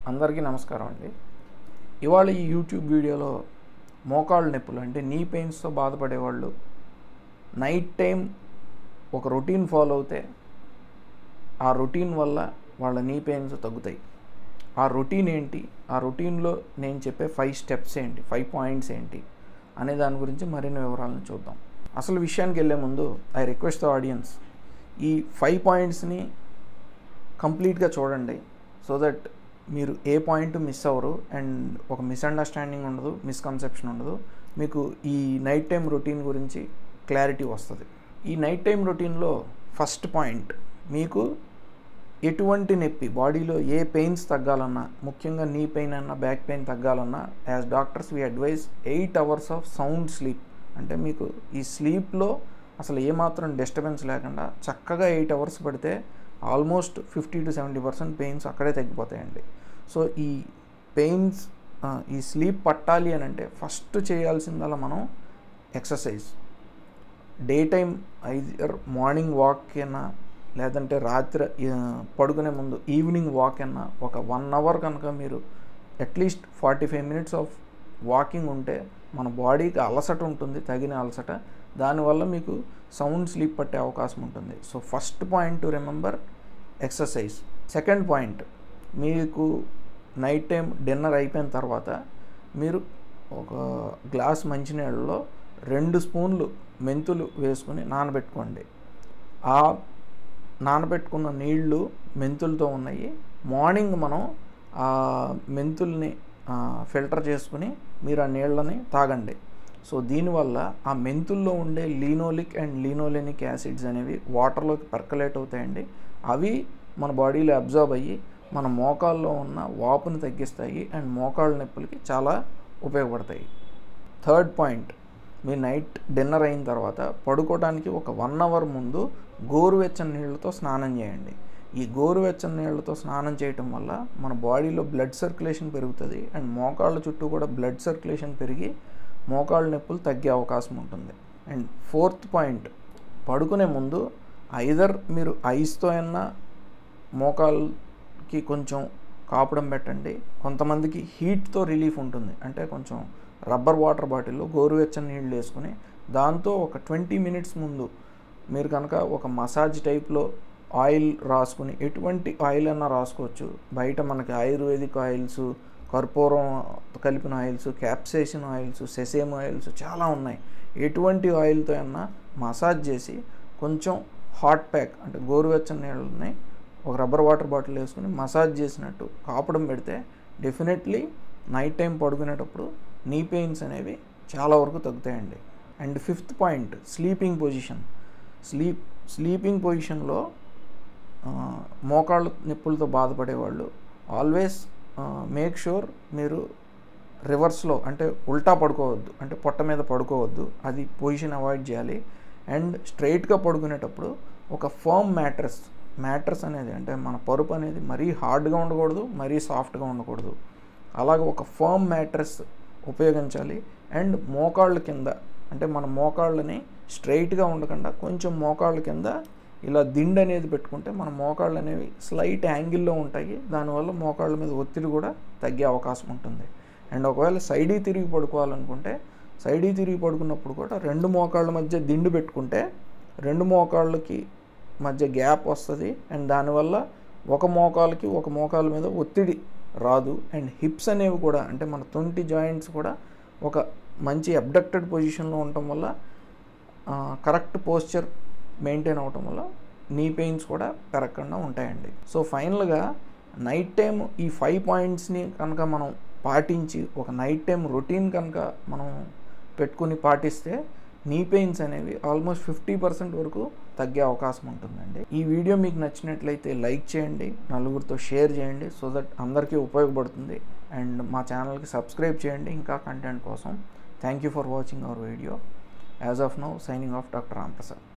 అందరికీ నమస్కారం అండి ఇవాళ ఈ యూట్యూబ్ వీడియోలో మోకాళ్ళ నొప్పులు అంటే నీ పెయిన్స్తో బాధపడేవాళ్ళు నైట్ టైం ఒక రొటీన్ ఫాలో అవుతే ఆ రొటీన్ వల్ల వాళ్ళ నీ పెయిన్స్ తగ్గుతాయి ఆ రొటీన్ ఏంటి ఆ రొటీన్లో నేను చెప్పే ఫైవ్ స్టెప్స్ ఏంటి ఫైవ్ పాయింట్స్ ఏంటి అనే దాని గురించి మరిన్ని వివరాలను చూద్దాం అసలు విషయానికి వెళ్ళే ముందు ఐ రిక్వెస్ట్ ద ఆడియన్స్ ఈ ఫైవ్ పాయింట్స్ని కంప్లీట్గా చూడండి సో దట్ మీరు ఏ పాయింట్ మిస్ అవ్వరు అండ్ ఒక మిస్అండర్స్టాండింగ్ ఉండదు మిస్కన్సెప్షన్ ఉండదు మీకు ఈ నైట్ టైం రొటీన్ గురించి క్లారిటీ వస్తుంది ఈ నైట్ టైం రొటీన్లో ఫస్ట్ పాయింట్ మీకు ఎటువంటి నొప్పి బాడీలో ఏ పెయిన్స్ తగ్గాలన్నా ముఖ్యంగా నీ పెయిన్ అన్నా బ్యాక్ పెయిన్ తగ్గాలన్నా as doctors we advise eight hours of sound sleep అంటే మీకు ఈ స్లీప్లో అసలు ఏమాత్రం డిస్టర్బెన్స్ లేకుండా చక్కగా ఎయిట్ అవర్స్ పడితే almost fifty to seventy percent pains అక్కడే తగ్గిపోతాయండి సో ఈ పెయిన్స్ ఈ స్లీప్ పట్టాలి అని అంటే ఫస్ట్ చేయాల్సిందల్లా మనం exercise day time either morning walk అయినా లేదంటే రాత్రి పడుకునే ముందు ఈవినింగ్ వాక్ అయినా ఒక వన్ అవర్ కనుక మీరు at least forty five minutes of walking ఉంటే మన బాడీకి అలసట ఉంటుంది తగిన అలసట దానివల్ల మీకు సౌండ్ స్లీప్ పట్టే అవకాశం ఉంటుంది so first point to remember exercise second point మీకు నైట్ టైం డిన్నర్ అయిపోయిన తర్వాత మీరు ఒక గ్లాస్ మంచినీళ్ళలో రెండు స్పూన్లు మెంతులు వేసుకుని నానబెట్టుకోండి ఆ నానబెట్టుకున్న నీళ్లు మెంతులతో ఉన్నాయి మార్నింగ్ మనం ఆ మెంతుల్ని ఫిల్టర్ చేసుకుని మీరు ఆ నీళ్ళని తాగండి సో దీనివల్ల ఆ మెంతుల్లో ఉండే లీనోలిక్ అండ్ లీనోలెనిక్ యాసిడ్స్ అనేవి వాటర్లోకి పర్కలేట్ అవుతాయండి అవి మన బాడీలో అబ్జర్వ్ అయ్యి మన మోకాల్లో ఉన్న వాపుని తగ్గిస్తాయి అండ్ మోకాళ్ళ నొప్పులకి చాలా ఉపయోగపడతాయి థర్డ్ పాయింట్ మీ నైట్ డిన్నర్ అయిన తర్వాత పడుకోవడానికి ఒక వన్ అవర్ ముందు గోరువెచ్చని నీళ్ళతో స్నానం చేయండి ఈ గోరువెచ్చని నీళ్ళతో స్నానం చేయటం వల్ల మన బాడీలో బ్లడ్ సర్క్యులేషన్ పెరుగుతుంది అండ్ మోకాళ్ళ చుట్టూ కూడా బ్లడ్ సర్క్యులేషన్ పెరిగి మోకాళ్ళ నొప్పులు తగ్గే అవకాశం ఉంటుంది అండ్ ఫోర్త్ పాయింట్ పడుకునే ముందు ఐదర్ మీరు ఐస్తో అయినా మోకాల్కి కొంచెం కాపడం పెట్టండి కొంతమందికి హీట్తో రిలీఫ్ ఉంటుంది అంటే కొంచెం రబ్బర్ వాటర్ బాటిల్లో గోరువెచ్చని నీళ్ళు వేసుకుని దాంతో ఒక ట్వంటీ మినిట్స్ ముందు మీరు కనుక ఒక మసాజ్ టైప్లో ఆయిల్ రాసుకుని ఎటువంటి ఆయిల్ అన్నా రాసుకోవచ్చు బయట మనకి ఆయుర్వేదిక్ ఆయిల్స్ కర్పూరం కలిపిన oils capsaicin oils sesame oils చాలా ఉన్నాయి ఎటువంటి ఆయిల్తో అయినా మసాజ్ చేసి కొంచెం హాట్ ప్యాక్ అంటే గోరువెచ్చని నీళ్ళని ఒక రబ్బర్ వాటర్ బాటిల్ వేసుకుని మసాజ్ చేసినట్టు కాపడం పెడితే డెఫినెట్లీ నైట్ టైం పడుకునేటప్పుడు నీ పెయిన్స్ అనేవి చాలా వరకు తగ్గుతాయండి and fifth point sleeping position sleep sleeping పొజిషన్లో మోకాళ్ళ నొప్పులతో బాధపడేవాళ్ళు ఆల్వేస్ మేక్ షూర్ మీరు రివర్స్లో అంటే ఉల్టా పడుకోవద్దు అంటే పొట్ట మీద పడుకోవద్దు అది పొజిషన్ అవాయిడ్ చేయాలి అండ్ స్ట్రైట్గా పడుకునేటప్పుడు ఒక ఫర్మ్ మ్యాట్రస్ మ్యాట్రస్ అనేది అంటే మన పరుపు అనేది మరీ హార్డ్గా ఉండకూడదు మరీ సాఫ్ట్గా ఉండకూడదు అలాగే ఒక ఫర్మ్ మ్యాట్రస్ ఉపయోగించాలి అండ్ మోకాళ్ళ కింద అంటే మన మోకాళ్ళని స్ట్రైట్గా ఉండకుండా కొంచెం మోకాళ్ళ కింద ఇలా దిండు అనేది పెట్టుకుంటే మన మోకాళ్ళు అనేవి స్లైట్ యాంగిల్లో ఉంటాయి దానివల్ల మోకాళ్ళ మీద ఒత్తిడి కూడా తగ్గే అవకాశం ఉంటుంది అండ్ ఒకవేళ సైడీ తిరిగి పడుకోవాలనుకుంటే సైడీ తిరిగి పడుకున్నప్పుడు కూడా రెండు మోకాళ్ళ మధ్య దిండు పెట్టుకుంటే రెండు మోకాళ్ళకి మధ్య గ్యాప్ వస్తుంది అండ్ దానివల్ల ఒక మోకాలకి ఒక మోకాల మీద ఒత్తిడి రాదు అండ్ హిప్స్ అనేవి కూడా అంటే మన తొంటి జాయింట్స్ కూడా ఒక మంచి అబ్డక్టెడ్ పొజిషన్లో ఉండటం వల్ల కరెక్ట్ పోస్చర్ మెయింటైన్ అవటం వల్ల నీ పెయిన్స్ కూడా పెరగకుండా ఉంటాయండి సో ఫైనల్గా నైట్ టైం ఈ ఫైవ్ పాయింట్స్ని కనుక మనం పాటించి ఒక నైట్ టైం రొటీన్ కనుక మనం పెట్టుకుని పాటిస్తే నీ పెయిన్స్ అనేవి ఆల్మోస్ట్ ఫిఫ్టీ పర్సెంట్ వరకు తగ్గే అవకాశం ఉంటుందండి ఈ వీడియో మీకు నచ్చినట్లయితే లైక్ చేయండి నలుగురితో షేర్ చేయండి సో దట్ అందరికీ ఉపయోగపడుతుంది అండ్ మా ఛానల్కి సబ్స్క్రైబ్ చేయండి ఇంకా కంటెంట్ కోసం thank you for watching our video as of now signing off doctor Ramprasad